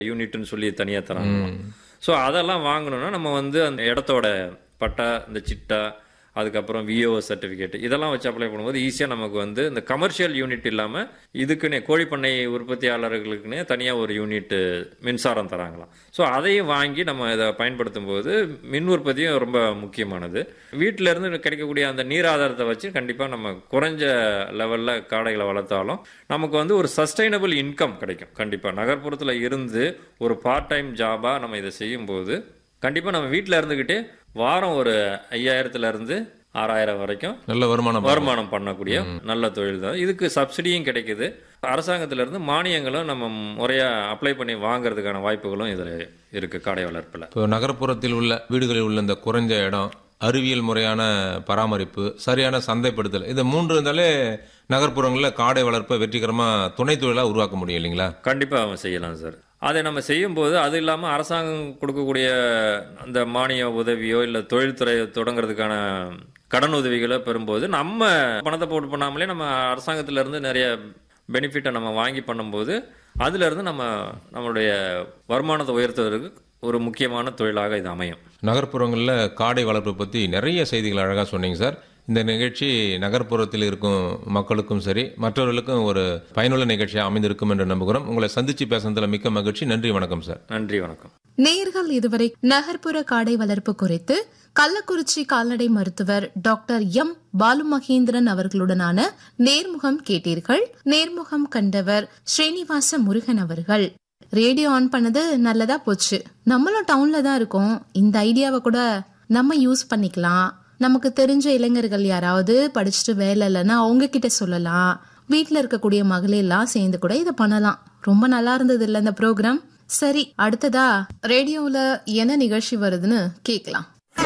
யூனிட்னு சொல்லி தனியாக தராங்க ஸோ அதெல்லாம் வாங்கணும்னா நம்ம வந்து அந்த இடத்தோட பட்டா இந்த சிட்டா அதுக்கப்புறம் விஓ சர்டிஃபிகேட் இதெல்லாம் வச்சு அப்ளை பண்ணும்போது ஈஸியாக நமக்கு வந்து இந்த கமர்ஷியல் யூனிட் இல்லாமல் இதுக்குன்னே கோழிப்பண்ணை உற்பத்தியாளர்களுக்குன்னே தனியாக ஒரு யூனிட் மின்சாரம் தராங்களாம் ஸோ அதையும் வாங்கி நம்ம இதை பயன்படுத்தும் போது மின் உற்பத்தியும் ரொம்ப முக்கியமானது வீட்டில இருந்து கிடைக்கக்கூடிய அந்த நீர் ஆதாரத்தை வச்சு கண்டிப்பாக நம்ம குறைஞ்ச லெவலில் காடைகளை வளர்த்தாலும் நமக்கு வந்து ஒரு சஸ்டைனபிள் இன்கம் கிடைக்கும் கண்டிப்பாக நகர்ப்புறத்தில் இருந்து ஒரு பார்ட் டைம் ஜாபாக நம்ம இதை செய்யும்போது கண்டிப்பாக நம்ம வீட்டில் இருந்துக்கிட்டே வாரம் ஒரு ஐயாயிரத்துல இருந்து ஆறாயிரம் வரைக்கும் நல்ல வருமானம் வருமானம் பண்ணக்கூடிய நல்ல தொழில் தான் இதுக்கு சப்சிடியும் கிடைக்குது அரசாங்கத்திலிருந்து மானியங்களும் நம்ம முறையா அப்ளை பண்ணி வாங்குறதுக்கான வாய்ப்புகளும் இதில் இருக்கு காடை வளர்ப்பில் இப்போ நகர்ப்புறத்தில் உள்ள வீடுகளில் உள்ள இந்த குறைஞ்ச இடம் அறிவியல் முறையான பராமரிப்பு சரியான சந்தைப்படுத்தல் இந்த மூன்று இருந்தாலே நகர்ப்புறங்களில் காடை வளர்ப்பை வெற்றிகரமாக துணை தொழிலாக உருவாக்க முடியும் இல்லைங்களா கண்டிப்பாக அவன் செய்யலாம் சார் அதை நம்ம செய்யும்போது அது இல்லாமல் அரசாங்கம் கொடுக்கக்கூடிய அந்த மானிய உதவியோ இல்லை தொழில்துறை தொடங்குறதுக்கான கடன் உதவிகளோ பெறும்போது நம்ம பணத்தை போட்டு பண்ணாமலே நம்ம அரசாங்கத்துல இருந்து நிறைய பெனிஃபிட்டை நம்ம வாங்கி பண்ணும்போது அதுல இருந்து நம்ம நம்மளுடைய வருமானத்தை உயர்த்துவதற்கு ஒரு முக்கியமான தொழிலாக இது அமையும் நகர்ப்புறங்களில் காடை வளர்ப்பு பற்றி நிறைய செய்திகள் அழகாக சொன்னீங்க சார் இந்த நிகழ்ச்சி நகர்ப்புறத்தில் இருக்கும் மக்களுக்கும் சரி மற்றவர்களுக்கும் ஒரு பயனுள்ள நிகழ்ச்சியாக அமைந்திருக்கும் என்று நம்புகிறோம் உங்களை சந்திச்சு பேசுனதுல மிக்க மகிழ்ச்சி நன்றி வணக்கம் சார் நன்றி வணக்கம் நேர்கள் இதுவரை நகர்ப்புற காடை வளர்ப்பு குறித்து கள்ளக்குறிச்சி கால்நடை மருத்துவர் டாக்டர் எம் பாலு மகேந்திரன் அவர்களுடனான நேர்முகம் கேட்டீர்கள் நேர்முகம் கண்டவர் ஸ்ரீனிவாச முருகன் அவர்கள் ரேடியோ ஆன் பண்ணது நல்லதா போச்சு நம்மளும் டவுன்ல தான் இருக்கோம் இந்த ஐடியாவை கூட நம்ம யூஸ் பண்ணிக்கலாம் நமக்கு தெரிஞ்ச இளைஞர்கள் யாராவது படிச்சுட்டு வேலை இல்லைன்னா அவங்க கிட்ட சொல்லலாம் வீட்ல இருக்கக்கூடிய மகளிர்லாம் சேர்ந்து கூட இதை பண்ணலாம் ரொம்ப நல்லா இருந்தது இல்ல இந்த ப்ரோக்ராம் சரி அடுத்ததா ரேடியோல என்ன நிகழ்ச்சி வருதுன்னு கேக்கலாம்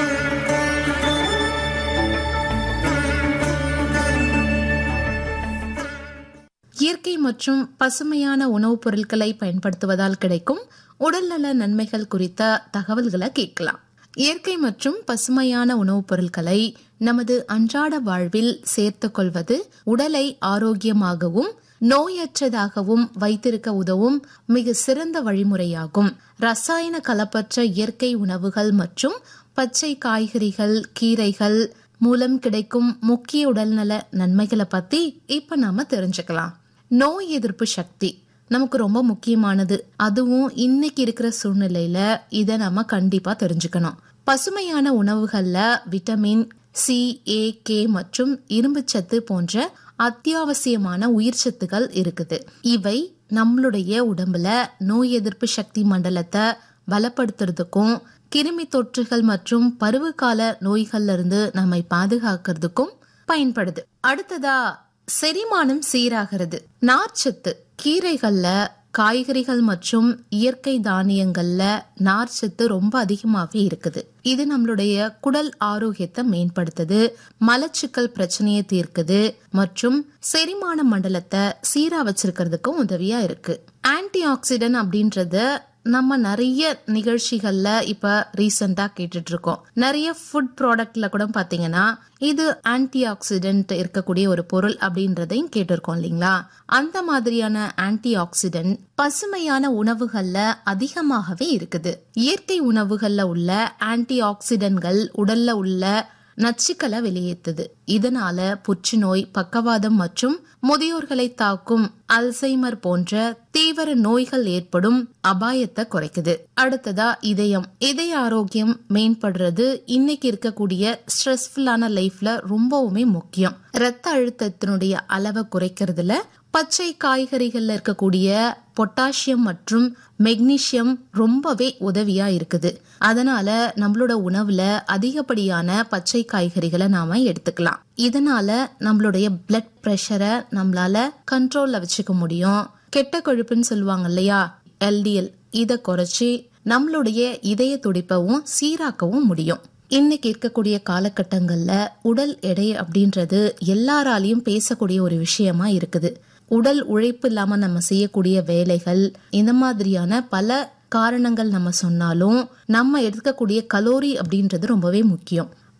இயற்கை மற்றும் பசுமையான உணவுப் பொருட்களை பயன்படுத்துவதால் கிடைக்கும் உடல்நல நன்மைகள் குறித்த தகவல்களை கேட்கலாம் இயற்கை மற்றும் பசுமையான உணவுப் பொருட்களை நமது அன்றாட வாழ்வில் சேர்த்துக் கொள்வது உடலை ஆரோக்கியமாகவும் நோயற்றதாகவும் வைத்திருக்க உதவும் மிக சிறந்த வழிமுறையாகும் ரசாயன கலப்பற்ற இயற்கை உணவுகள் மற்றும் பச்சை காய்கறிகள் கீரைகள் மூலம் கிடைக்கும் முக்கிய உடல்நல நன்மைகளை பத்தி இப்ப நாம தெரிஞ்சுக்கலாம் நோய் எதிர்ப்பு சக்தி நமக்கு ரொம்ப முக்கியமானது அதுவும் இன்னைக்கு இருக்கிற சூழ்நிலையில இதை நம்ம கண்டிப்பா தெரிஞ்சுக்கணும் பசுமையான உணவுகள்ல விட்டமின் சி ஏ கே மற்றும் இரும்புச்சத்து போன்ற அத்தியாவசியமான உயிர் சத்துக்கள் இருக்குது இவை நம்மளுடைய உடம்புல நோய் எதிர்ப்பு சக்தி மண்டலத்தை பலப்படுத்துறதுக்கும் கிருமி தொற்றுகள் மற்றும் பருவகால நோய்கள்ல இருந்து நம்மை பாதுகாக்கிறதுக்கும் பயன்படுது அடுத்ததா செரிமானம் சீராகிறது நார்ச்சத்து கீரைகள்ல காய்கறிகள் மற்றும் இயற்கை தானியங்கள்ல நார்ச்சத்து ரொம்ப அதிகமாவே இருக்குது இது நம்மளுடைய குடல் ஆரோக்கியத்தை மேம்படுத்துது மலச்சிக்கல் பிரச்சனையை தீர்க்குது மற்றும் செரிமான மண்டலத்தை சீரா வச்சிருக்கிறதுக்கும் உதவியா இருக்கு ஆன்டி ஆக்சிடென்ட் அப்படின்றத நம்ம நிறைய நிகழ்ச்சிகள்ல இப்ப ரீசெண்டா கேட்டுட்டு இருக்கோம் நிறைய ஃபுட் ப்ராடக்ட்ல கூட பாத்தீங்கன்னா இது ஆன்டி ஆக்சிடென்ட் இருக்கக்கூடிய ஒரு பொருள் அப்படின்றதையும் கேட்டிருக்கோம் இல்லைங்களா அந்த மாதிரியான ஆன்டி ஆக்சிடென்ட் பசுமையான உணவுகள்ல அதிகமாகவே இருக்குது இயற்கை உணவுகள்ல உள்ள ஆன்டி ஆக்சிடென்ட்கள் உடல்ல உள்ள நச்சுக்களை வெளியேற்றுது இதனால புற்றுநோய் பக்கவாதம் மற்றும் முதியோர்களை தாக்கும் அல்சைமர் போன்ற தீவிர நோய்கள் ஏற்படும் அபாயத்தை குறைக்குது அடுத்ததா இதயம் இதய ஆரோக்கியம் மேம்படுறது இன்னைக்கு இருக்கக்கூடிய ஸ்ட்ரெஸ்ஃபுல்லான லைஃப்ல ரொம்பவுமே முக்கியம் ரத்த அழுத்தத்தினுடைய அளவை குறைக்கிறதுல பச்சை காய்கறிகள்ல இருக்கக்கூடிய பொட்டாசியம் மற்றும் மெக்னீசியம் ரொம்பவே உதவியா இருக்குது அதனால நம்மளோட உணவுல அதிகப்படியான பச்சை காய்கறிகளை நாம எடுத்துக்கலாம் இதனால நம்மளுடைய பிளட் பிரஷரை நம்மளால கண்ட்ரோல்ல வச்சுக்க முடியும் கெட்ட கொழுப்புன்னு சொல்லுவாங்க இல்லையா எல்டிஎல் இதை குறைச்சி நம்மளுடைய இதய துடிப்பவும் சீராக்கவும் முடியும் இன்னைக்கு இருக்கக்கூடிய காலகட்டங்கள்ல உடல் எடை அப்படின்றது எல்லாராலையும் பேசக்கூடிய ஒரு விஷயமா இருக்குது உடல் உழைப்பு இல்லாம நம்ம செய்யக்கூடிய வேலைகள் இந்த மாதிரியான பல காரணங்கள் நம்ம சொன்னாலும் நம்ம எடுக்கக்கூடிய கலோரி அப்படின்றது ரொம்பவே முக்கியம்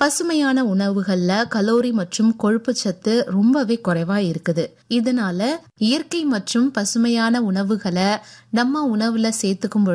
பசுமையான உணவுகள்ல கலோரி மற்றும் கொழுப்பு சத்து ரொம்பவே குறைவா இருக்குது இதனால இயற்கை மற்றும் பசுமையான உணவுகளை நம்ம உணவுல சேர்த்துக்கும்